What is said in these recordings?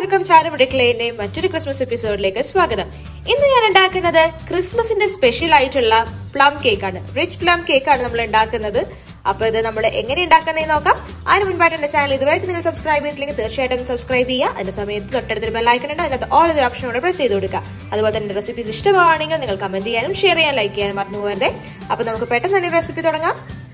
welcome ചാനമുടിക്കളേന്റെയും മറ്റൊരു Christmas എപ്പിസോഡിലേക്ക് സ്വാഗതം ഇന്ന് ഞാൻ ഉണ്ടാക്കുന്നത് ക്രിസ്മസിന്റെ സ്പെഷ്യൽ ആയിട്ടുള്ള പ്ലം കേക്ക് ആണ് റിച്ച് പ്ലം കേക്ക് ആണ് നമ്മൾ ഉണ്ടാക്കുന്നത് അപ്പൊ ഇത് നമ്മൾ എങ്ങനെ ഉണ്ടാക്കുന്നതെന്ന് നോക്കാം അതിന് മുൻപായിട്ട് എന്റെ ചാനൽ ഇതുവരെ നിങ്ങൾ സബ്സ്ക്രൈബ് ചെയ്തില്ലെങ്കിൽ തീർച്ചയായിട്ടും സബ്സ്ക്രൈബ് ചെയ്യുക അതിന്റെ സമയത്ത് തൊട്ടടുത്തൊരു ബെല്ലൈക്കൺ ഉണ്ട് അതിനകത്ത് ഓൾ ഒരു ഓപ്ഷൻ കൂടെ പ്രസ് ചെയ്ത് കൊടുക്കുക അതുപോലെ തന്നെ റെസിപ്പീസ് ഇഷ്ടമാണെങ്കിൽ നിങ്ങൾ കമന്റ് ചെയ്യാനും ഷെയർ ചെയ്യാൻ ലൈക്ക് ചെയ്യാനും മറന്നു പോകരുത് അപ്പൊ നമുക്ക് പെട്ടെന്ന് തന്നെ റെസിപ്പി തുടങ്ങാം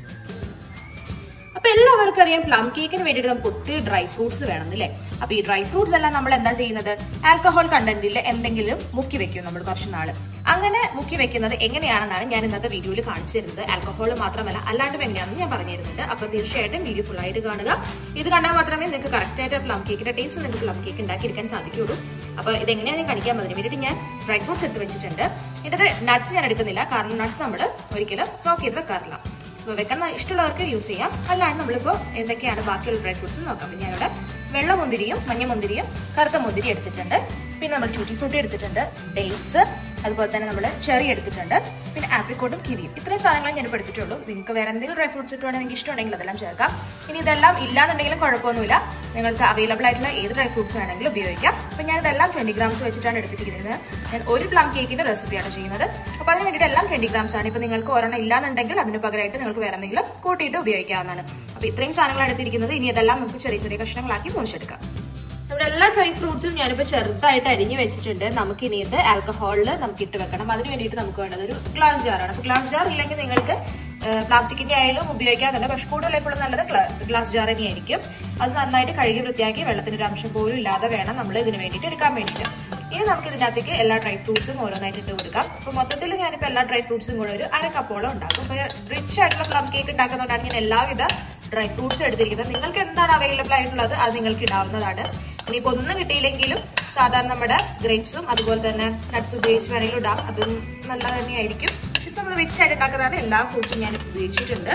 അപ്പൊ എല്ലാവർക്കും അറിയാം പ്ലം കേക്കിന് വേണ്ടിയിട്ട് നമുക്ക് ഒത്തിരി ഡ്രൈ ഫ്രൂട്ട്സ് വേണം അല്ലേ അപ്പൊ ഈ ഡ്രൈ ഫ്രൂട്ട്സ് എല്ലാം നമ്മൾ എന്താ ചെയ്യുന്നത് ആൽക്കഹോൾ കണ്ടന്റിൽ എന്തെങ്കിലും മുക്കി വെക്കും നമ്മൾ കുറച്ച് നാള് അങ്ങനെ മുക്കി വെക്കുന്നത് എങ്ങനെയാണെന്നാണ് ഞാൻ ഇന്നത്തെ വീഡിയോയിൽ കാണിച്ചു തരുന്നത് ആൽക്കഹോൾ മാത്രമല്ല അല്ലാണ്ടും എങ്ങനെയാണെന്ന് ഞാൻ പറഞ്ഞു തരുന്നുണ്ട് അപ്പൊ തീർച്ചയായിട്ടും വീഡിയോ ഫുൾ ആയിട്ട് കാണുക ഇത് കണ്ടാൽ മാത്രമേ നിങ്ങൾക്ക് കറക്റ്റ് ആയിട്ട് പ്ലം കേക്കിന്റെ ടേസ്റ്റ് നിങ്ങൾക്ക് പ്ലം കേക്ക് ഉണ്ടാക്കിയെടുക്കാൻ സാധിക്കുള്ളൂ അപ്പൊ ഇത് എങ്ങനെയാണ് ഞാൻ കാണിക്കാൻ അതിന് വേണ്ടിയിട്ട് ഞാൻ ഡ്രൈ ഫ്രൂട്ട്സ് എടുത്ത് വെച്ചിട്ടുണ്ട് ഇതിന്റെ നട്ട്സ് ഞാൻ എടുക്കുന്നില്ല കാരണം നട്ട്സ് നമ്മൾ ഒരിക്കലും സോക്ക് ചെയ്ത് വെക്കാറില്ല അപ്പോൾ വെക്കാൻ ഇഷ്ടമുള്ളവർക്ക് യൂസ് ചെയ്യാം അല്ലാണ്ട് നമ്മളിപ്പോൾ എന്തൊക്കെയാണ് ബാക്കിയുള്ള ഡ്രൈ ഫ്രൂട്ട്സ് നോക്കാം അപ്പം ഞാനിവിടെ വെള്ള മുന്തിരിയും മഞ്ഞ മുന്തിരിയും കറുത്ത മുന്തിരി എടുത്തിട്ടുണ്ട് പിന്നെ നമ്മൾ ടൂറ്റി ഫ്രൂട്ടി എടുത്തിട്ടുണ്ട് ഡേറ്റ്സ് അതുപോലെ തന്നെ നമ്മൾ ചെറി എടുത്തിട്ടുണ്ട് പിന്നെ ആപ്രിക്കോട്ടും കിരിയും ഇത്രയും സാധനങ്ങൾ ഞാൻ ഇപ്പോൾ എടുത്തിട്ടുള്ളൂ നിങ്ങൾക്ക് വേറെ എന്തെങ്കിലും ഡ്രൈ ഫ്രൂട്ട്സ് ഇട്ടുവാണെങ്കിൽ നിങ്ങൾക്ക് ഇഷ്ടമുണ്ടെങ്കിൽ അതെല്ലാം ചേർക്കാം ഇനി ഇതെല്ലാം ഇല്ലാന്നുണ്ടെങ്കിലും കുഴപ്പമൊന്നുമില്ല നിങ്ങൾക്ക് അവൈലബിൾ ആയിട്ടുള്ള ഏത് ഡ്രൈ ഫ്രൂട്ട്സ് വേണമെങ്കിലും ഉപയോഗിക്കാം അപ്പം ഞാൻ ഇതെല്ലാം ട്വന്റി ഗ്രാംസ് വെച്ചിട്ടാണ് എടുത്തിരിക്കുന്നത് ഞാൻ ഒരു പ്ലം കേക്കിന്റെ റെസിപ്പിയാണ് ചെയ്യുന്നത് അപ്പോൾ അതിന് വേണ്ടിയിട്ട് എല്ലാം ട്വന്റി ഗ്രാംസ് ആണ് ഇപ്പൊ നിങ്ങൾക്ക് ഒരെണ്ണം ഇല്ലാന്നുണ്ടെങ്കിൽ അതിന് പകരമായിട്ട് നിങ്ങൾക്ക് വേറെ എന്തെങ്കിലും കൂട്ടിയിട്ട് ഉപയോഗിക്കാവുന്നതാണ് അപ്പോൾ ഇത്രയും സാധനങ്ങൾ എടുത്തിരിക്കുന്നത് ഇനി ഇതെല്ലാം നമുക്ക് ചെറിയ ചെറിയ കഷ്ണങ്ങളാക്കി മുറിച്ചെടുക്കാം നമ്മുടെ എല്ലാ ഡ്രൈ ഫ്രൂട്ട്സും ഞാനിപ്പോൾ ചെറുതായിട്ട് അരിഞ്ഞു വെച്ചിട്ടുണ്ട് നമുക്ക് ഇനി ഇത് ആൽക്കഹോളിൽ നമുക്ക് ഇട്ട് വെക്കണം അതിന് വേണ്ടിയിട്ട് നമുക്ക് വേണ്ടത് ഒരു ഗ്ലാസ് ജാറാണ് അപ്പോൾ ഗ്ലാസ് ജാർ ഇല്ലെങ്കിൽ നിങ്ങൾക്ക് പ്ലാസ്റ്റിക്കിന്റെ ആയാലും ഉപയോഗിക്കാൻ തന്നെ പക്ഷെ കൂടുതൽ എപ്പോഴും നല്ലത് ഗ്ലാസ് ജാർ തന്നെയായിരിക്കും അത് നന്നായിട്ട് കഴുകി വൃത്തിയാക്കി വെള്ളത്തിന്റെ ഒരു അംശം പോലും ഇല്ലാതെ വേണം നമ്മൾ ഇതിന് വേണ്ടിയിട്ട് എടുക്കാൻ വേണ്ടിയിട്ട് ഇനി നമുക്ക് ഇതിനകത്തേക്ക് എല്ലാ ഡ്രൈ ഫ്രൂട്ട്സും ഓരോന്നായിട്ട് ഇട്ട് കൊടുക്കാം അപ്പൊ മൊത്തത്തിൽ ഞാനിപ്പോൾ എല്ലാ ഡ്രൈ ഫ്രൂട്ട്സും കൂടെ ഒരു അര കപ്പോളം ഉണ്ടാക്കും അപ്പൊ റിച്ച് ആയിട്ടുള്ള പ്ലം കേക്ക് ഉണ്ടാക്കുന്നതുകൊണ്ടാണ് ഞാൻ എല്ലാവിധ ഡ്രൈ ഫ്രൂട്ട്സ് എടുത്തിരിക്കുന്നത് നിങ്ങൾക്ക് എന്താണ് അവൈലബിൾ ആയിട്ടുള്ളത് അത് നിങ്ങൾക്ക് ഇടാവുന്നതാണ് ഇനിയിപ്പോ ഒന്നും കിട്ടിയില്ലെങ്കിലും സാധാരണ നമ്മുടെ ഗ്രേപ്സും അതുപോലെ തന്നെ നട്ട്സ് ഉപയോഗിച്ച് വേണമെങ്കിലും ഇടാം അതും നല്ല തന്നെയായിരിക്കും ഇപ്പൊ നമ്മൾ റിച്ച് ആയിട്ട് ഉണ്ടാക്കുന്നതാണ് എല്ലാ ഫ്രൂട്ട്സും ഞാൻ ഉപയോഗിച്ചിട്ടുണ്ട്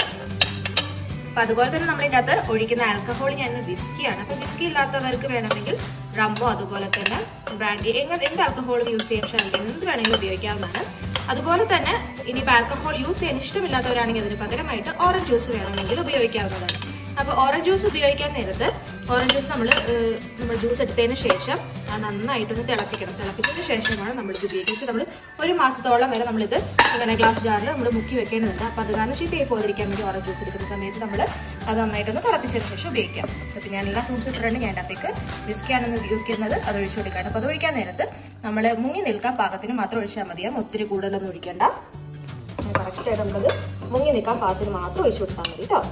അപ്പൊ അതുപോലെ തന്നെ നമ്മൾ ഇതിനകത്ത് ഒഴിക്കുന്ന ആൽക്കഹോൾ ഞാൻ വിസ്കിയാണ് അപ്പൊ വിസ്കി ഇല്ലാത്തവർക്ക് വേണമെങ്കിൽ റമ്മോ അതുപോലെ തന്നെ ബ്രാൻഡി എങ്ങനെ എന്ത് ആൽക്കഹോളും യൂസ് ചെയ്യാൻ ഷാലിക്കാൻ എന്ത് വേണമെങ്കിലും ഉപയോഗിക്കാവുന്നതാണ് അതുപോലെ തന്നെ ഇനിയിപ്പോൾ ആൽക്കഹോൾ യൂസ് ചെയ്യാൻ ഇഷ്ടമില്ലാത്തവരാണെങ്കിൽ അതിന് പകരമായിട്ട് ഓറഞ്ച് ജ്യൂസ് വേണമെങ്കിൽ ഉപയോഗിക്കാവുന്നതാണ് അപ്പോൾ ഓറഞ്ച് ജ്യൂസ് ഉപയോഗിക്കാൻ നേരത്ത് ഓറഞ്ച് ജ്യൂസ് നമ്മൾ നമ്മൾ ജ്യൂസ് എടുത്തതിന് ശേഷം അത് നന്നായിട്ടൊന്ന് തിളപ്പിക്കണം തിളപ്പിച്ചതിന് ശേഷമാണ് നമ്മൾ ഇത് ഉപയോഗിക്കുന്നത് നമ്മൾ ഒരു മാസത്തോളം വരെ നമ്മളിത് ഇങ്ങനെ ഗ്ലാസ് ജാറിൽ നമ്മൾ മുക്കി വെക്കേണ്ടതുണ്ട് അപ്പോൾ അത് കാരണം ചീത്തയായി പോകാതിരിക്കാൻ വേണ്ടി ഓറഞ്ച് ജ്യൂസ് എടുക്കുന്ന സമയത്ത് നമ്മൾ അത് നന്നായിട്ടൊന്ന് തിളപ്പിച്ചതിന് ശേഷം ഉപയോഗിക്കാം അപ്പോൾ ഞാൻ എല്ലാ ഫ്രൂട്ട്സ് ഇട്ടിട്ടുണ്ട് ഞാൻ അതിനകത്തേക്ക് വിസ്കിയാണെന്ന് ഉപയോഗിക്കുന്നത് അത് ഒഴിച്ചു കൊടുക്കുകയാണ് അപ്പോൾ അത് ഒഴിക്കാൻ നേരത്ത് നമ്മൾ മുങ്ങി നിൽക്കാൻ പാകത്തിന് മാത്രം ഒഴിച്ചാൽ മതിയാവും ഒത്തിരി കൂടുതലൊന്നും ഒഴിക്കേണ്ട കറക്റ്റായിട്ട് നമ്മളത് മുങ്ങി നിൽക്കാൻ പാകത്തിന് മാത്രം ഒഴിച്ചു കൊടുത്താൽ മതി കേട്ടോ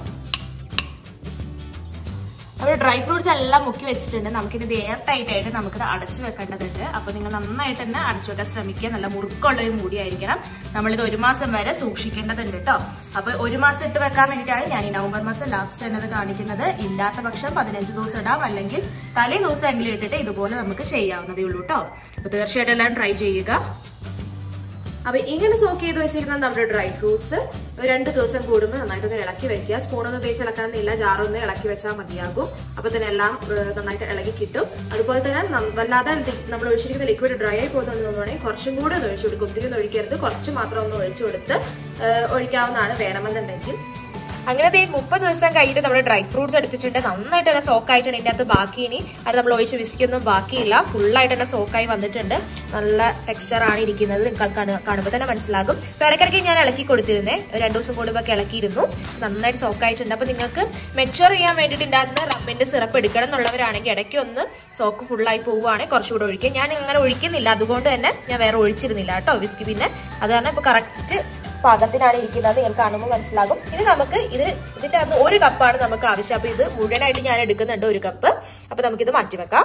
നമ്മൾ ഡ്രൈ ഫ്രൂട്ട്സ് എല്ലാം മുക്കി വെച്ചിട്ടുണ്ട് നമുക്കിത് എയർ ടൈറ്റ് ആയിട്ട് നമുക്കിത് അടച്ചു വെക്കേണ്ടതുണ്ട് അപ്പൊ നിങ്ങൾ നന്നായിട്ട് തന്നെ അടച്ചു വെക്കാൻ ശ്രമിക്കുക നല്ല മുറുക്കമുള്ള ഒരു മൂടിയായിരിക്കണം നമ്മളിത് ഒരു മാസം വരെ സൂക്ഷിക്കേണ്ടതുണ്ട് കേട്ടോ അപ്പൊ ഒരു മാസം ഇട്ട് വെക്കാൻ വേണ്ടിയിട്ടാണ് ഞാൻ ഈ നവംബർ മാസം ലാസ്റ്റ് എന്നത് കാണിക്കുന്നത് ഇല്ലാത്ത പക്ഷം പതിനഞ്ച് ദിവസം ഇടാം അല്ലെങ്കിൽ തലേ ദിവസം എങ്കിലും ഇട്ടിട്ട് ഇതുപോലെ നമുക്ക് ചെയ്യാവുന്നതേ ഉള്ളൂ കേട്ടോ അപ്പൊ തീർച്ചയായിട്ടും എല്ലാം ട്രൈ ചെയ്യുക അപ്പൊ ഇങ്ങനെ സോക്ക് ചെയ്ത് വെച്ചിരുന്ന നമ്മുടെ ഡ്രൈ ഫ്രൂട്ട്സ് രണ്ട് ദിവസം കൂടുമ്പോൾ നന്നായിട്ടൊന്ന് ഇളക്കി വെക്കുക സ്പൂണൊന്നും ഉപയോഗിച്ച് ഇളക്കണമെന്നില്ല ജാറൊന്ന് ഇളക്കി വെച്ചാൽ മതിയാകും അപ്പൊ തന്നെ എല്ലാം നന്നായിട്ട് ഇളകി കിട്ടും അതുപോലെ തന്നെ വല്ലാതെ നമ്മൾ ഒഴിച്ചിരിക്കുന്ന ലിക്വിഡ് ഡ്രൈ ആയി പോകുന്നുണ്ടെന്നുണ്ടെങ്കിൽ കുറച്ചും കൂടെ ഒന്ന് ഒഴിച്ചു കൊടുക്കും ഒത്തിരി ഒന്ന് ഒഴിക്കരുത് കുറച്ച് മാത്രം ഒന്ന് ഒഴിച്ചു കൊടുത്ത് ഒഴിക്കാവുന്നതാണ് വേണമെന്നുണ്ടെങ്കിൽ അങ്ങനെ മുപ്പത് ദിവസം കഴിഞ്ഞിട്ട് നമ്മൾ ഡ്രൈ ഫ്രൂട്ട്സ് എടുത്തിട്ടുണ്ട് നന്നായിട്ട് തന്നെ സോക്കായിട്ടാണ് ഇതിന്റെ അകത്ത് ബാക്കി ഇനി അത് നമ്മൾ ഒഴിച്ച് വിസിക്കൊന്നും ബാക്കിയില്ല ഫുള്ളായിട്ട് തന്നെ സോക്കായി വന്നിട്ടുണ്ട് നല്ല ടെക്സ്ചർ ആണ് ഇരിക്കുന്നത് നിങ്ങൾക്ക് കാണുമ്പോൾ തന്നെ മനസ്സിലാകും ഇടയ്ക്കിടയ്ക്ക് ഞാൻ ഇളക്കി കൊടുത്തിരുന്നേ രണ്ടു ദിവസം കൂടുമ്പോൾ ഇളക്കിയിരുന്നു നന്നായിട്ട് സോക്കായിട്ടുണ്ട് അപ്പൊ നിങ്ങൾക്ക് മെച്ചുവർ ചെയ്യാൻ വേണ്ടിയിട്ട് ഉണ്ടാകുന്ന റബ്ബിന്റെ സിറപ്പ് എടുക്കണം എന്നുള്ളവരാണെങ്കിൽ ഇടയ്ക്ക് ഒന്ന് സോക്ക് ഫുള്ളായി പോവുകയാണെങ്കിൽ കുറച്ചുകൂടെ ഒഴിക്കുക ഞാൻ ഇങ്ങനെ ഒഴിക്കുന്നില്ല അതുകൊണ്ട് തന്നെ ഞാൻ വേറെ ഒഴിച്ചിരുന്നില്ല കേട്ടോ വിസ്കി പിന്നെ അത് കാരണം ഇപ്പൊ കറക്റ്റ് പാകത്തിനാണ് ഇരിക്കുന്നത് നിങ്ങൾക്ക് കാണുമ്പോൾ മനസ്സിലാകും ഇനി നമുക്ക് ഇത് ഇതിന്റെ അന്ന് ഒരു കപ്പാണ് നമുക്ക് ആവശ്യം അപ്പൊ ഇത് മുഴുവനായിട്ട് ഞാൻ എടുക്കുന്നുണ്ട് ഒരു കപ്പ് അപ്പൊ നമുക്കിത് മാറ്റിവെക്കാം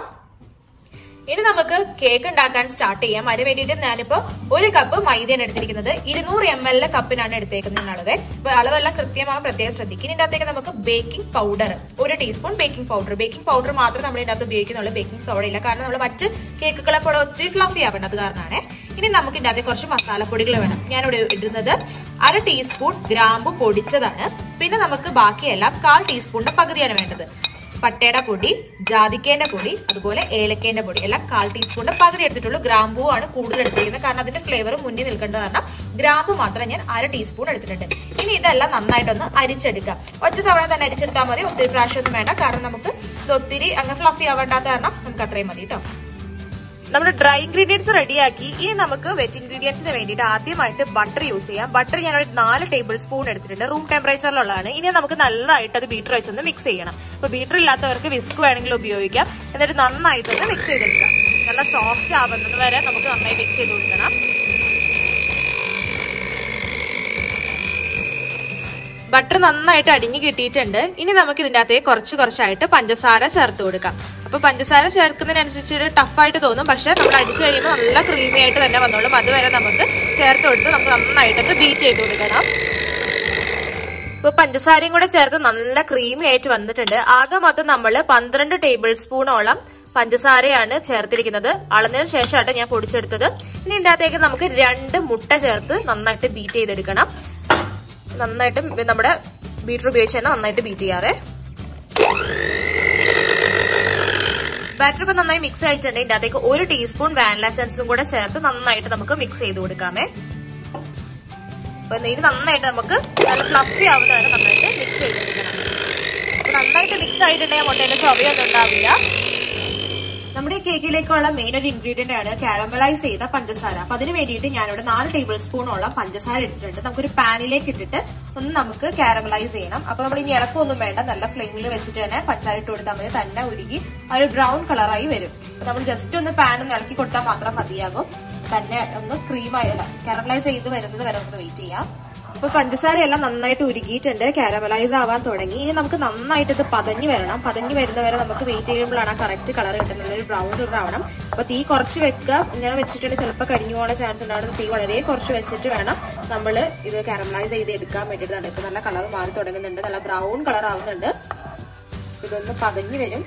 ഇനി നമുക്ക് കേക്ക് ഉണ്ടാക്കാൻ സ്റ്റാർട്ട് ചെയ്യാം അതിന് വേണ്ടിയിട്ട് ഞാനിപ്പോ ഒരു കപ്പ് മൈദയാണ് എടുത്തിരിക്കുന്നത് ഇരുന്നൂറ് എം എൽ കപ്പിനാണ് എടുത്തേക്കുന്നത് അളവ് അപ്പൊ അളവെല്ലാം കൃത്യമാകും പ്രത്യേകം ശ്രദ്ധിക്കും ഇതിന്റെ അകത്തേക്ക് നമുക്ക് ബേക്കിംഗ് പൗഡർ ഒരു teaspoon baking powder baking powder മാത്രം നമ്മൾ ഇതിന്റെ അകത്ത് ഉപയോഗിക്കുന്നുള്ളൂ ബേക്കിംഗ് സോഡ ഇല്ല കാരണം നമ്മൾ മറ്റ് കേക്കുകളെ പോലെ ഒത്തിരി ഫ്ലഫി ആവേണ്ട അത് കാരണമാണ് ഇനി നമുക്ക് ഇതിന്റെ അകത്ത് കുറച്ച് മസാലപ്പൊടികൾ വേണം ഞാനിവിടെ ഇടുന്നത് അര ടീസ്പൂൺ ഗ്രാമ്പു പൊടിച്ചതാണ് പിന്നെ നമുക്ക് ബാക്കിയെല്ലാം കാൽ ടീസ്പൂണിന്റെ പകുതിയാണ് വേണ്ടത് പട്ടയുടെ പൊടി ജാതിക്കേന്റെ പൊടി അതുപോലെ ഏലക്കേന്റെ പൊടി എല്ലാം കാൽ ടീസ്പൂണിന്റെ പകുതി എടുത്തിട്ടുള്ളൂ ഗ്രാമ്പൂ ആണ് കൂടുതൽ എടുത്തിരിക്കുന്നത് കാരണം അതിന്റെ ഫ്ലേവർ മുന്നിൽ നിൽക്കേണ്ടത് കാരണം ഗ്രാമ്പു മാത്രം ഞാൻ അര ടീസ്പൂൺ എടുത്തിട്ടുണ്ട് ഇനി ഇതെല്ലാം നന്നായിട്ടൊന്ന് അരിച്ചെടുക്കാം ഒറ്റ തവണ തന്നെ അരിച്ചെടുത്താൽ മതി ഒത്തിരി പ്രാവശ്യമൊന്നും വേണ്ട കാരണം നമുക്ക് സോ ഒത്തിരി അങ്ങ് ഫ്ലഫി ആവേണ്ടാത്ത കാരണം നമുക്ക് അത്രയും മതി കേട്ടോ നമ്മുടെ ഡ്രൈ ഇൻഗ്രീഡിയൻസ് റെഡിയാക്കി ഇനി നമുക്ക് വെറ്റ് ഇൻഗ്രീഡിയൻസിന് വേണ്ടിയിട്ട് ആദ്യമായിട്ട് ബട്ടർ യൂസ് ചെയ്യാം ബട്ടർ ഞാൻ ഒരു നാല് ടേബിൾ സ്പൂൺ എടുത്തിട്ടുണ്ട് റൂം ടെമ്പറേച്ചറിലുള്ളതാണ് ഇനി നമുക്ക് നല്ലതായിട്ട് അത് ബീറ്റർ വെച്ചൊന്ന് മിക്സ് ചെയ്യണം അപ്പൊ ബീറ്റർ ഇല്ലാത്തവർക്ക് വിസ്ക് വേണമെങ്കിൽ ഉപയോഗിക്കാം എന്നിട്ട് നന്നായിട്ടൊന്ന് മിക്സ് ചെയ്തെടുക്കാം നല്ല സോഫ്റ്റ് ആവുന്നത് വരെ നമുക്ക് നന്നായി മിക്സ് ചെയ്ത് കൊടുക്കണം ബട്ടർ നന്നായിട്ട് അടിഞ്ഞു കിട്ടിയിട്ടുണ്ട് ഇനി നമുക്ക് ഇതിന്റെ അകത്തേക്ക് കുറച്ച് കുറച്ചായിട്ട് പഞ്ചസാര ചേർത്ത് കൊടുക്കാം അപ്പൊ പഞ്ചസാര ചേർക്കുന്നതിനനുസരിച്ച് ഒരു ടഫായിട്ട് തോന്നും പക്ഷെ നമ്മൾ അടിച്ചു കഴിയുമ്പോൾ നല്ല ക്രീമി ആയിട്ട് തന്നെ വന്നോളും അതുവരെ നമുക്ക് ചേർത്ത് കൊടുത്ത് നമുക്ക് നന്നായിട്ടൊന്ന് ബീറ്റ് ചെയ്ത് കൊടുക്കണം ഇപ്പൊ പഞ്ചസാരയും കൂടെ ചേർത്ത് നല്ല ക്രീമി ആയിട്ട് വന്നിട്ടുണ്ട് ആകെ മൊത്തം നമ്മൾ പന്ത്രണ്ട് ടേബിൾ സ്പൂണോളം പഞ്ചസാരയാണ് ചേർത്തിരിക്കുന്നത് അളന്നതിന് ശേഷമായിട്ട് ഞാൻ പൊടിച്ചെടുത്തത് ഇനി ഇതിന്റെ അകത്തേക്ക് നമുക്ക് രണ്ട് മുട്ട ചേർത്ത് നന്നായിട്ട് ബീറ്റ് ചെയ്തെടുക്കണം നന്നായിട്ട് നമ്മുടെ ബീറ്റർ ഉപയോഗിച്ച് തന്നെ നന്നായിട്ട് ബീറ്റ് ചെയ്യാറേ ബാറ്റർ ഇപ്പൊ നന്നായി മിക്സ് ആയിട്ടുണ്ട് ഇതിന്റെ അകത്തേക്ക് ഒരു ടീസ്പൂൺ വാനില എസൻസും കൂടെ ചേർത്ത് നന്നായിട്ട് നമുക്ക് മിക്സ് ചെയ്ത് കൊടുക്കാമേ അപ്പൊ ഇത് നന്നായിട്ട് നമുക്ക് നല്ല ഫ്ലഫി ആവുന്നതാണ് നന്നായിട്ട് മിക്സ് ചെയ്തെടുക്കണം അപ്പൊ നന്നായിട്ട് മിക്സ് ആയിട്ടുണ്ടെങ്കിൽ മുട്ടയുടെ ചൊവയൊന്നും ഉണ്ടാവില്ല നമ്മുടെ ഈ കേക്കിലേക്കുള്ള മെയിൻ ഒരു ഇൻഗ്രീഡിയന്റ് ആണ് കാരമലൈസ് ചെയ്ത പഞ്ചസാര അപ്പൊ അതിന് വേണ്ടിയിട്ട് ഞാനിവിടെ നാല് ടേബിൾ സ്പൂണോളം പഞ്ചസാര എടുത്തിട്ടുണ്ട് നമുക്കൊരു പാനിലേക്ക് ഇട്ടിട്ട് ഒന്ന് നമുക്ക് കാരമലൈസ് ചെയ്യണം അപ്പൊ നമ്മൾ ഇനി ഇളക്കൊന്നും വേണ്ട നല്ല ഫ്ലെയിമിൽ വെച്ചിട്ട് തന്നെ പഞ്ചസാര ഇട്ട് കൊടുത്താൽ മതി തന്നെ ഉരുകി ആ ഒരു ബ്രൗൺ കളറായി വരും അപ്പൊ നമ്മൾ ജസ്റ്റ് ഒന്ന് പാൻ ഒന്ന് ഇളക്കി കൊടുത്താൽ മാത്രം മതിയാകും തന്നെ ഒന്ന് ക്രീമായി കാരമലൈസ് ചെയ്ത് വരുന്നത് വരെ നമുക്ക് വെയിറ്റ് ചെയ്യാം അപ്പൊ പഞ്ചസാര എല്ലാം നന്നായിട്ട് ഉരുകിയിട്ടുണ്ട് കാരമലൈസ് ആവാൻ തുടങ്ങി ഇനി നമുക്ക് നന്നായിട്ട് ഇത് പതഞ്ഞു വരണം പതഞ്ഞു വരുന്നവരെ നമുക്ക് വെയിറ്റ് ചെയ്യുമ്പോഴാണ് ആ കറക്റ്റ് കളർ കിട്ടുന്നത് ഒരു ബ്രൗൺ കളർ ആവണം അപ്പൊ തീ കുറച്ച് വെക്കുക ഇങ്ങനെ വെച്ചിട്ടുണ്ട് ചിലപ്പോൾ കരിഞ്ഞു പോകാൻ ചാൻസ് ഉണ്ടാവുന്നത് തീ വളരെ കുറച്ച് വെച്ചിട്ട് വേണം നമ്മൾ ഇത് കാരമലൈസ് ചെയ്ത് എടുക്കാൻ വേണ്ടിയിട്ടാണ് ഇപ്പൊ നല്ല കളർ മാറി തുടങ്ങുന്നുണ്ട് നല്ല ബ്രൗൺ കളർ ആവുന്നുണ്ട് ഇതൊന്ന് പതഞ്ഞു വരും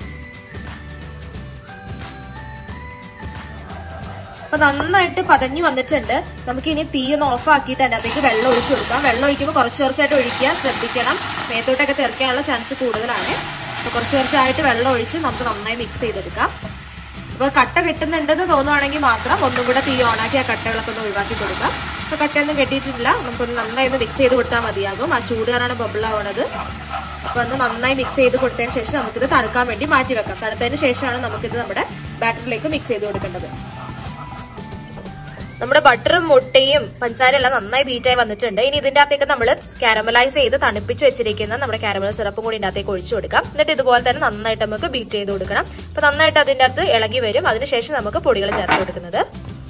അപ്പൊ നന്നായിട്ട് പതഞ്ഞു വന്നിട്ടുണ്ട് നമുക്ക് ഇനി തീ ഒന്ന് ഓഫ് ആക്കിയിട്ട് അതിനകത്തേക്ക് വെള്ളം ഒഴിച്ചു കൊടുക്കാം വെള്ളം ഒഴിക്കുമ്പോൾ കുറച്ച് കുറച്ചായിട്ട് ഒഴിക്കുക ശ്രദ്ധിക്കണം മേത്തോട്ടൊക്കെ തെറിക്കാനുള്ള ചാൻസ് കൂടുതലാണ് അപ്പൊ കുറച്ച് കുറച്ചായിട്ട് വെള്ളം ഒഴിച്ച് നമുക്ക് നന്നായി മിക്സ് ചെയ്തെടുക്കാം അപ്പൊ കട്ട കിട്ടുന്നുണ്ടെന്ന് തോന്നുവാണെങ്കിൽ മാത്രം ഒന്നും കൂടെ തീ ഓണാക്കി ആ കട്ടകളൊക്കെ ഒന്ന് ഒഴിവാക്കി കൊടുക്കാം അപ്പൊ കട്ടയൊന്നും കെട്ടിയിട്ടില്ല നമുക്കൊന്ന് നന്നായി ഒന്ന് മിക്സ് ചെയ്ത് കൊടുത്താൽ മതിയാകും ആ ചൂടുകാരാണ് ബബിൾ ആവണത് അപ്പൊ ഒന്ന് നന്നായി മിക്സ് ചെയ്ത് കൊടുത്തതിന് ശേഷം നമുക്കിത് തണുക്കാൻ വേണ്ടി മാറ്റി വെക്കാം തണുത്തതിന് ശേഷമാണ് നമുക്കിത് നമ്മുടെ ബാറ്ററിലേക്ക് മിക്സ് ചെയ്ത് കൊടുക്കേണ്ടത് നമ്മുടെ ബട്ടറും മുട്ടയും പഞ്ചസാര എല്ലാം നന്നായി ബീറ്റായി വന്നിട്ടുണ്ട് ഇനി ഇതിന്റെ അകത്തേക്ക് നമ്മൾ കാരമലൈസ് ചെയ്ത് തണുപ്പിച്ച് വെച്ചിരിക്കുന്ന നമ്മുടെ കാരമൽ സിറപ്പും കൂടി ഇതിന്റെ അകത്തേക്ക് ഒഴിച്ചു കൊടുക്കാം എന്നിട്ട് ഇതുപോലെ തന്നെ നന്നായിട്ട് നമുക്ക് ബീറ്റ് ചെയ്ത് കൊടുക്കണം അപ്പൊ നന്നായിട്ട് അതിന്റെ അകത്ത് ഇളകി വരും അതിനുശേഷം നമുക്ക് പൊടികൾ ചേർത്ത് കൊടുക്കുന്നത്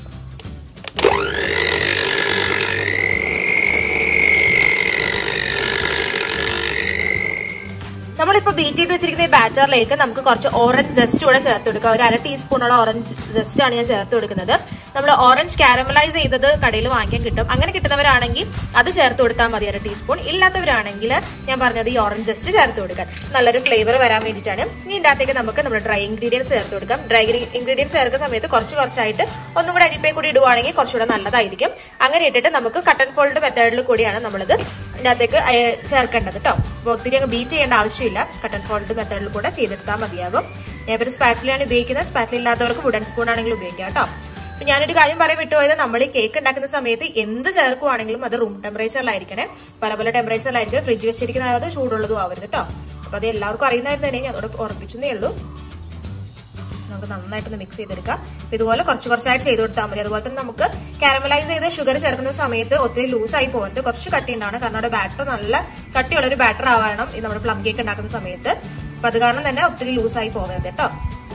നമ്മളിപ്പോ ബീറ്റ് ചെയ്ത് വെച്ചിരിക്കുന്ന ഈ ബാറ്ററിലേക്ക് നമുക്ക് കുറച്ച് ഓറഞ്ച് ജസ്റ്റ് കൂടെ ചേർത്ത് കൊടുക്കാം ഒരു അര ടീസ്പൂണോളം ഓറഞ്ച് ജസ്റ്റ് ആണ് ഞാൻ ചേർത്ത് കൊടുക്കുന്നത് നമ്മൾ ഓറഞ്ച് കാരമലൈസ് ചെയ്തത് കടയിൽ വാങ്ങിക്കാൻ കിട്ടും അങ്ങനെ കിട്ടുന്നവരാണെങ്കിൽ അത് ചേർത്ത് കൊടുത്താൽ മതി അര ടീസ്പൂൺ ഇല്ലാത്തവരാണെങ്കിൽ ഞാൻ പറഞ്ഞത് ഈ ഓറഞ്ച് ജസ്റ്റ് ചേർത്ത് കൊടുക്കാൻ നല്ലൊരു ഫ്ലേവർ വരാൻ വേണ്ടിയിട്ടാണ് ഇനി ഇതിന്റെ അകത്തേക്ക് നമുക്ക് നമ്മുടെ ഡ്രൈ ഇൻഗ്രീഡിയൻസ് ചേർത്ത് കൊടുക്കാം ഡ്രൈ ഇൻഗ്രീഡിയൻസ് ചേർക്കുന്ന സമയത്ത് കുറച്ച് കുറച്ചായിട്ട് ഒന്നും കൂടെ അരിപ്പേ കൂടി ഇടുവാണെങ്കിൽ കുറച്ചുകൂടെ നല്ലതായിരിക്കും അങ്ങനെ ഇട്ടിട്ട് നമുക്ക് കട്ടൻ ഫോൾഡ് മെത്തേഡിൽ കൂടിയാണ് നമ്മളിത് ഇതിനകത്തേക്ക് ചേർക്കേണ്ടത് കേട്ടോ അപ്പോൾ ഒത്തിരി അങ്ങ് ബീറ്റ് ചെയ്യേണ്ട ആവശ്യമില്ല കട്ടൻ ഫോൾഡ് മെത്തേഡിൽ കൂടെ ചെയ്തെടുത്താൽ മതിയാകും ഞാൻ ഇപ്പോൾ സ്പാറ്റിലാണ് ഉപയോഗിക്കുന്നത് സ്പാറ്റിൽ ഇല്ലാത്തവർക്ക് വുഡൻ സ്പൂൺ ആണെങ്കിലും ഉപയോഗിക്കാം കേട്ടോ അപ്പൊ ഞാനൊരു കാര്യം പറയാൻ വിട്ടുപോയത് നമ്മൾ ഈ കേക്ക് ഉണ്ടാക്കുന്ന സമയത്ത് എന്ത് ചേർക്കുവാണെങ്കിലും അത് റൂം ടെമ്പറേച്ചറിലായിരിക്കണേ പല പല ടെമ്പറേച്ചറിലായിരിക്കും ഫ്രിഡ്ജ് വെച്ചിരിക്കുന്നത് ചൂടുള്ളതും ആവരുത് കേട്ടോ അപ്പൊ അത് എല്ലാവർക്കും അറിയുന്നതായിരുന്നു തന്നെ ഞാൻ അതോടെ ഉറപ്പിച്ചതേ ഉള്ളൂ നമുക്ക് നന്നായിട്ടൊന്ന് മിക്സ് ചെയ്തെടുക്കാം അപ്പൊ ഇതുപോലെ കുറച്ച് കുറച്ചായിട്ട് ചെയ്ത് കൊടുത്താൽ മതി അതുപോലെ തന്നെ നമുക്ക് കാരമലൈസ് ചെയ്ത് ഷുഗർ ചേർക്കുന്ന സമയത്ത് ഒത്തിരി ലൂസായി പോകരുത് കുറച്ച് കട്ടി ഉണ്ടാവണം കാരണം നമ്മുടെ ബാറ്റർ നല്ല കട്ടിയുള്ള ഒരു ബാറ്റർ ആവണം ഈ നമ്മുടെ പ്ലം കേക്ക് ഉണ്ടാക്കുന്ന സമയത്ത് അപ്പൊ അത് കാരണം തന്നെ ഒത്തിരി ലൂസായി പോകരുത് കേട്ടോ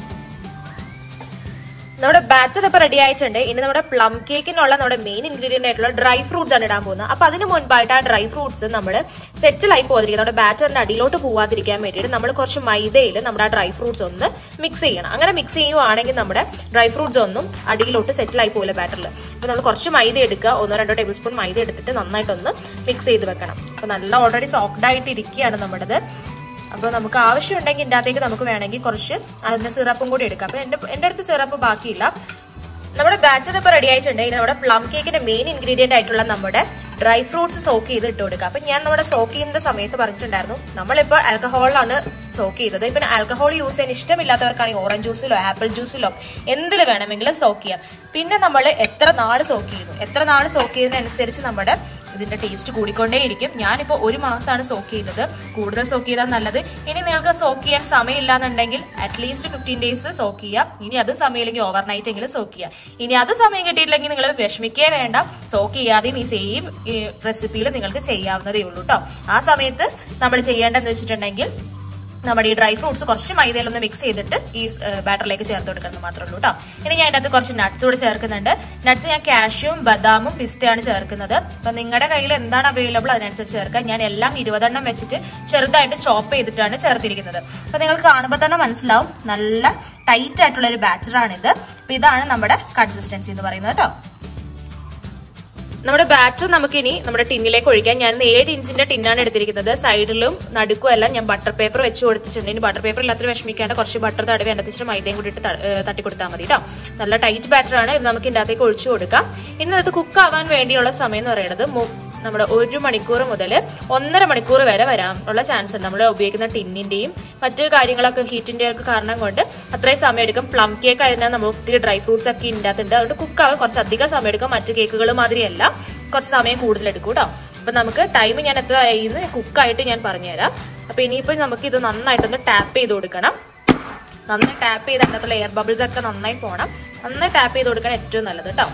നമ്മുടെ ബാറ്റർ ഇപ്പൊ റെഡി ആയിട്ടുണ്ട് ഇനി നമ്മുടെ പ്ലം കേക്കിനുള്ള നമ്മുടെ മെയിൻ ഇൻഗ്രീഡിയന്റ് ആയിട്ടുള്ള ഡ്രൈ ഫ്രൂട്ട്സ് ആണ് ഇടാൻ പോകുന്നത് അപ്പൊ അതിന് മുൻപായിട്ട് ആ ഡ്രൈ ഫ്രൂട്ട്സ് നമ്മൾ സെറ്റിലായി പോകാതിരിക്കുക നമ്മുടെ ബാറ്ററിന്റെ അടിയിലോട്ട് പോവാതിരിക്കാൻ വേണ്ടിയിട്ട് നമ്മൾ കുറച്ച് മൈദയിൽ നമ്മുടെ ആ ഡ്രൈ ഫ്രൂട്ട്സ് ഒന്ന് മിക്സ് ചെയ്യണം അങ്ങനെ മിക്സ് ചെയ്യുവാണെങ്കിൽ നമ്മുടെ ഡ്രൈ ഫ്രൂട്ട്സ് ഒന്നും അടിയിലോട്ട് സെറ്റിലായി പോകില്ല ബാറ്ററിൽ അപ്പൊ നമ്മൾ കുറച്ച് മൈദ എടുക്കുക ഒന്നോ രണ്ടോ ടേബിൾ സ്പൂൺ മൈദ എടുത്തിട്ട് നന്നായിട്ടൊന്ന് മിക്സ് ചെയ്ത് വെക്കണം അപ്പൊ നല്ല ഓൾറെഡി സോഫ്റ്റ് ആയിട്ട് ഇരിക്കുകയാണ് നമ്മുടേത് അപ്പോൾ നമുക്ക് ആവശ്യമുണ്ടെങ്കിൽ ഇതിൻ്റെ അകത്തേക്ക് നമുക്ക് വേണമെങ്കിൽ കുറച്ച് അതിന്റെ സിറപ്പും കൂടി എടുക്കാം അപ്പൊ എന്റെ എന്റെ അടുത്ത് സിറപ്പ് ബാക്കിയില്ല നമ്മുടെ ബാറ്റർ ഇപ്പോൾ റെഡി ആയിട്ടുണ്ട് ഇനി നമ്മുടെ പ്ലം കേക്കിന്റെ മെയിൻ ഇൻഗ്രീഡിയന്റ് ആയിട്ടുള്ള നമ്മുടെ ഡ്രൈ ഫ്രൂട്ട്സ് സോക്ക് ചെയ്ത് ഇട്ട് കൊടുക്കുക അപ്പൊ ഞാൻ നമ്മുടെ സോക്ക് ചെയ്യുന്ന സമയത്ത് പറഞ്ഞിട്ടുണ്ടായിരുന്നു നമ്മളിപ്പോൾ ആൽക്കഹോളിലാണ് സോക്ക് ചെയ്തത് ഇപ്പൊ ആൽക്കഹോൾ യൂസ് ചെയ്യാൻ ഇഷ്ടമില്ലാത്തവർക്കാണെങ്കിൽ ഓറഞ്ച് ജ്യൂസിലോ ആപ്പിൾ ജ്യൂസിലോ എന്തിൽ വേണമെങ്കിലും സോക്ക് ചെയ്യാം പിന്നെ നമ്മൾ എത്ര നാള് സോക്ക് ചെയ്യുന്നു എത്ര നാള് സോക്ക് ചെയ്യുന്നതനുസരിച്ച് നമ്മുടെ ഇതിന്റെ ടേസ്റ്റ് കൂടിക്കൊണ്ടേയിരിക്കും ഞാനിപ്പോൾ ഒരു മാസമാണ് സോക്ക് ചെയ്യുന്നത് കൂടുതൽ സോക്ക് ചെയ്താൽ നല്ലത് ഇനി നിങ്ങൾക്ക് സോക്ക് ചെയ്യാൻ സമയമില്ല എന്നുണ്ടെങ്കിൽ അറ്റ്ലീസ്റ്റ് ഫിഫ്റ്റീൻ ഡേയ്സ് സോക്ക് ചെയ്യാം ഇനി അതും സമയമില്ലെങ്കിൽ ഓവർ നൈറ്റ് എങ്കിലും സോക്ക് ചെയ്യാം ഇനി അത് സമയം കിട്ടിയിട്ടില്ലെങ്കിൽ നിങ്ങൾ വിഷമിക്കേ വേണ്ട സോക്ക് ചെയ്യാതെയും ഈ സെയിം റെസിപ്പിയിൽ നിങ്ങൾക്ക് ചെയ്യാവുന്നതേ ഉള്ളൂ കേട്ടോ ആ സമയത്ത് നമ്മൾ ചെയ്യേണ്ടതെന്ന് വെച്ചിട്ടുണ്ടെങ്കിൽ നമ്മുടെ ഈ ഡ്രൈ ഫ്രൂട്ട്സ് കുറച്ച് മൈദയിലൊന്ന് മിക്സ് ചെയ്തിട്ട് ഈ ബാറ്ററിലേക്ക് ചേർത്ത് കൊടുക്കുന്നത് മാത്രമേ ഉള്ളൂ കേട്ടോ ഇനി ഞാൻ അതിനകത്ത് കുറച്ച് നട്ട്സ് കൂടി ചേർക്കുന്നുണ്ട് നട്ട്സ് ഞാൻ കാഷ്യൂം ബദാമും പിസ്തയാണ് ചേർക്കുന്നത് അപ്പൊ നിങ്ങളുടെ കയ്യിൽ എന്താണ് അവൈലബിൾ അതിനനുസരിച്ച് ചേർക്കാം ഞാൻ എല്ലാം ഇരുപതെണ്ണം വെച്ചിട്ട് ചെറുതായിട്ട് ചോപ്പ് ചെയ്തിട്ടാണ് ചേർത്തിരിക്കുന്നത് അപ്പൊ നിങ്ങൾക്ക് കാണുമ്പോൾ തന്നെ മനസ്സിലാവും നല്ല ടൈറ്റ് ആയിട്ടുള്ള ഒരു ബാറ്ററാണിത് അപ്പൊ ഇതാണ് നമ്മുടെ കൺസിസ്റ്റൻസി എന്ന് പറയുന്നത് കേട്ടോ നമ്മുടെ ബാറ്റർ നമുക്ക് ഇനി നമ്മുടെ ടിന്നിലേക്ക് ഒഴിക്കാം ഞാൻ ഏഴ് ഇഞ്ചിന്റെ ടിന്നാണ് എടുത്തിരിക്കുന്നത് സൈഡിലും നടുക്കും എല്ലാം ഞാൻ ബട്ടർ പേപ്പർ വെച്ച് കൊടുത്തിട്ടുണ്ട് ഇനി ബട്ടർ പേപ്പർ ഇല്ലാത്തൊരു വിഷമിക്കാണ്ട് കുറച്ച് ബട്ടർ തടവി അതിനകത്ത് മൈദയും കൂടി ഇട്ട് തട്ടി കൊടുത്താൽ മതി കേട്ടോ നല്ല ടൈറ്റ് ബാറ്റർ ആണ് ഇത് നമുക്ക് ഇതിന്റെ അകത്തേക്ക് ഒഴിച്ചു കൊടുക്കാം ഇനി അത് കുക്ക് ആവാൻ വേണ്ടിയുള്ള സമയം എന്ന് പറയുന്നത് നമ്മുടെ ഒരു മണിക്കൂർ മുതൽ ഒന്നര മണിക്കൂർ വരെ വരാനുള്ള ചാൻസ് ഉണ്ട് നമ്മൾ ഉപയോഗിക്കുന്ന ടിന്നിന്റെയും മറ്റു കാര്യങ്ങളൊക്കെ ഹീറ്റിന്റെ ഒക്കെ കാരണം കൊണ്ട് അത്രയും സമയം എടുക്കും പ്ലം കേക്ക് ആയിരുന്നാൽ നമ്മൾ ഒത്തിരി ഡ്രൈ ഫ്രൂട്ട്സ് ഒക്കെ ഇതിനകത്തുണ്ട് അതുകൊണ്ട് കുക്ക് ആവാൻ കുറച്ച് അധികം സമയം എടുക്കും മറ്റു കേക്കുകൾ മാതിരിയല്ല കുറച്ച് സമയം കൂടുതൽ എടുക്കും കേട്ടോ അപ്പൊ നമുക്ക് ടൈം ഞാൻ എത്ര ആയിന്ന് കുക്കായിട്ട് ഞാൻ പറഞ്ഞുതരാം അപ്പൊ ഇനിയിപ്പോ നമുക്ക് ഇത് നന്നായിട്ടൊന്ന് ടാപ്പ് ചെയ്ത് കൊടുക്കണം നന്നായി ടാപ്പ് ചെയ്ത് അതിനകത്തുള്ള എയർ ബബിൾസ് ഒക്കെ നന്നായി പോകണം നന്നായി ടാപ്പ് ചെയ്ത് കൊടുക്കാൻ ഏറ്റവും നല്ലത് കേട്ടോ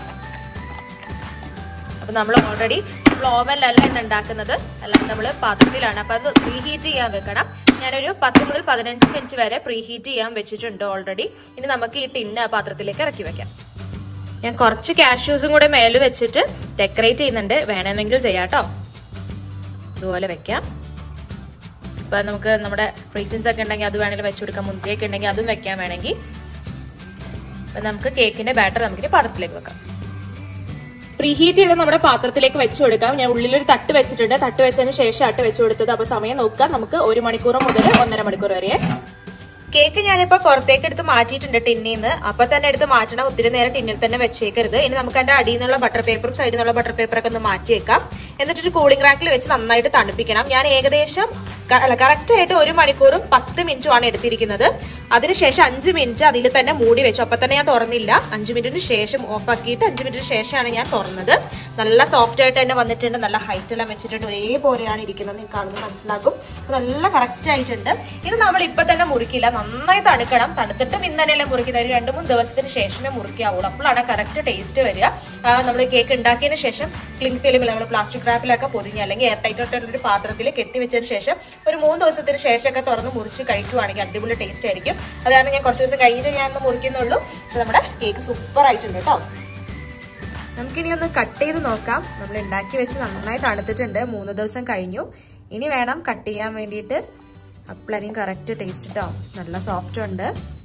അപ്പൊ നമ്മൾ ഓൾറെഡി നമ്മൾ ഓവനിലല്ല ഇത് ഉണ്ടാക്കുന്നത് അല്ലാതെ നമ്മൾ പാത്രത്തിലാണ് അപ്പൊ അത് പ്രീ ഹീറ്റ് ചെയ്യാൻ വെക്കണം ഞാനൊരു പത്ത് മുതൽ പതിനഞ്ച് മിനിറ്റ് വരെ പ്രീ ഹീറ്റ് ചെയ്യാൻ വെച്ചിട്ടുണ്ട് ഓൾറെഡി ഇനി നമുക്ക് ഈ ടിന്ന് ആ പാത്രത്തിലേക്ക് ഇറക്കി വെക്കാം ഞാൻ കുറച്ച് കാഷ്യൂസും കൂടെ മേല് വെച്ചിട്ട് ഡെക്കറേറ്റ് ചെയ്യുന്നുണ്ട് വേണമെങ്കിൽ ചെയ്യാട്ടോ ഇതുപോലെ വെക്കാം ഇപ്പൊ നമുക്ക് നമ്മുടെ റീസൻസ് ഒക്കെ ഉണ്ടെങ്കിൽ അത് വേണമെങ്കിൽ വെച്ചു കൊടുക്കാം മുന്തിയൊക്കെ ഉണ്ടെങ്കിൽ അതും വെക്കാൻ വേണമെങ്കിൽ അപ്പൊ നമുക്ക് കേക്കിന്റെ ബാറ്റർ നമുക്ക് പാത്രത്തിലേക്ക് വെക്കാം പ്രീഹീറ്റ് ചെയ്ത് നമ്മുടെ പാത്രത്തിലേക്ക് വെച്ചു കൊടുക്കാം ഞാൻ ഉള്ളിലൊരു തട്ട് വെച്ചിട്ടുണ്ട് തട്ട് വെച്ചതിന് ശേഷം അട്ട് വെച്ചു കൊടുത്തത് അപ്പൊ സമയം നോക്കാം നമുക്ക് ഒരു മണിക്കൂർ മുതൽ ഒന്നര മണിക്കൂർ വരെ കേക്ക് ഞാനിപ്പോ പുറത്തേക്ക് എടുത്ത് മാറ്റിയിട്ടുണ്ട് ടിന്നിൽ നിന്ന് അപ്പൊ തന്നെ എടുത്ത് മാറ്റണം ഒത്തിരി നേരം ടിന്നിൽ തന്നെ വെച്ചേക്കരുത് ഇനി നമുക്ക് അതിന്റെ അടിയിൽ നിന്നുള്ള ബട്ടർ പേപ്പറും സൈഡിൽ നിന്നുള്ള ബട്ടർ പേപ്പറൊക്കെ ഒന്ന് മാറ്റിയേക്കാം എന്നിട്ട് ഒരു കൂളിംഗ് റാക്കിൽ വെച്ച് നന്നായിട്ട് തണുപ്പിക്കണം ഞാൻ ഏകദേശം അല്ല കറക്റ്റ് ആയിട്ട് ഒരു മണിക്കൂറും പത്ത് മിനിറ്റും ആണ് എടുത്തിരിക്കുന്നത് അതിനുശേഷം അഞ്ച് മിനിറ്റ് അതിൽ തന്നെ മൂടി വെച്ചു അപ്പൊ തന്നെ ഞാൻ തുറന്നില്ല അഞ്ച് മിനിറ്റിന് ശേഷം ഓഫ് ആക്കിയിട്ട് അഞ്ച് മിനിറ്റിന് ശേഷമാണ് ഞാൻ തുറന്നത് നല്ല സോഫ്റ്റ് ആയിട്ട് തന്നെ വന്നിട്ടുണ്ട് നല്ല ഹൈറ്റ് എല്ലാം വെച്ചിട്ടുണ്ട് ഒരേപോലെയാണ് ഇരിക്കുന്നത് നിങ്ങൾക്ക് കാണുമ്പോൾ മനസ്സിലാക്കും നല്ല കറക്റ്റ് ആയിട്ടുണ്ട് ഇത് നമ്മൾ ഇപ്പൊ തന്നെ മുറിക്കില്ല നന്നായി തണുക്കണം തണുത്തിട്ടും ഇന്ന് തന്നെയല്ലേ മുറിക്കുന്നത് ഒരു രണ്ട് മൂന്ന് ദിവസത്തിന് ശേഷമേ മുറിക്കാവുള്ളൂ അപ്പോഴാണ് കറക്റ്റ് ടേസ്റ്റ് വരിക നമ്മൾ കേക്ക് ഉണ്ടാക്കിയതിന് ശേഷം ക്ലിങ് ഫിലിമിൽ നമ്മൾ പ്ലാസ്റ്റിക് റാപ്പിലൊക്കെ പൊതിഞ്ഞ് അല്ലെങ്കിൽ എയർ ടൈറ്റ് ആയിട്ടുള്ള ഒരു പാത്രത്തിൽ കെട്ടിവെച്ചതിന് ശേഷം ഒരു മൂന്ന് ദിവസത്തിന് ശേഷമൊക്കെ തുറന്ന് മുറിച്ച് കഴിക്കുവാണെങ്കിൽ അടിപൊളി ടേസ്റ്റ് ആയിരിക്കും അത് കാരണം ഞാൻ കുറച്ച് ദിവസം കഴിഞ്ഞ് ഞാൻ ഒന്ന് മുറിക്കുന്നുള്ളൂ പക്ഷെ നമ്മുടെ കേക്ക് സൂപ്പർ ആയിട്ടുണ്ട് കേട്ടോ നമുക്കിനി ഒന്ന് കട്ട് ചെയ്ത് നോക്കാം നമ്മൾ ഉണ്ടാക്കി വെച്ച് നന്നായി തണുത്തിട്ടുണ്ട് മൂന്ന് ദിവസം കഴിഞ്ഞു ഇനി വേണം കട്ട് ചെയ്യാൻ വേണ്ടിയിട്ട് അപ്പോഴായിരിക്കും കറക്റ്റ് ടേസ്റ്റ് കേട്ടോ നല്ല സോഫ്റ്റ് ഉണ്ട്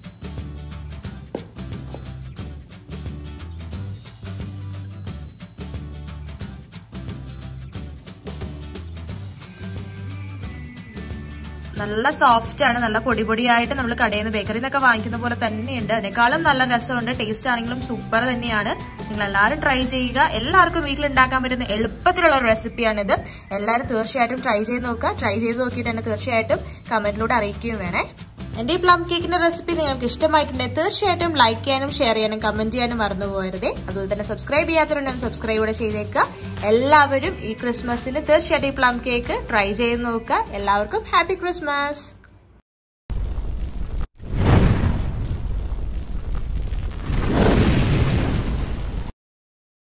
നല്ല സോഫ്റ്റ് ആണ് നല്ല പൊടി പൊടിയായിട്ട് നമ്മൾ കടയിൽ നിന്ന് ബേക്കറിയിൽ നിന്നൊക്കെ വാങ്ങിക്കുന്ന പോലെ തന്നെയുണ്ട് അതിനേക്കാളും നല്ല രസമുണ്ട് ടേസ്റ്റ് ആണെങ്കിലും സൂപ്പർ തന്നെയാണ് നിങ്ങൾ എല്ലാവരും ട്രൈ ചെയ്യുക എല്ലാവർക്കും വീട്ടിൽ ഉണ്ടാക്കാൻ പറ്റുന്ന എളുപ്പത്തിലുള്ള ഒരു റെസിപ്പിയാണിത് എല്ലാവരും തീർച്ചയായിട്ടും ട്രൈ ചെയ്ത് നോക്കുക ട്രൈ ചെയ്ത് നോക്കിയിട്ട് തന്നെ തീർച്ചയായിട്ടും കമന്റിലൂടെ അറിയിക്കുകയും വേണേ എന്റെ ഈ പ്ലം കേക്കിന്റെ റെസിപ്പി നിങ്ങൾക്ക് ഇഷ്ടമായിട്ടുണ്ടെങ്കിൽ തീർച്ചയായിട്ടും ലൈക്ക് ചെയ്യാനും ഷെയർ ചെയ്യാനും കമന്റ് ചെയ്യാനും മറന്നു പോകരുതേ അതുപോലെ തന്നെ സബ്സ്ക്രൈബ് ചെയ്യാത്തവരുണ്ടെങ്കിൽ സബ്സ്ക്രൈബ് കൂടെ ചെയ്തേക്കുക എല്ലാവരും ഈ ക്രിസ്മസിന് തീർച്ചയായിട്ടും ഈ പ്ലം കേക്ക് ട്രൈ ചെയ്ത് നോക്കുക എല്ലാവർക്കും ഹാപ്പി ക്രിസ്മസ്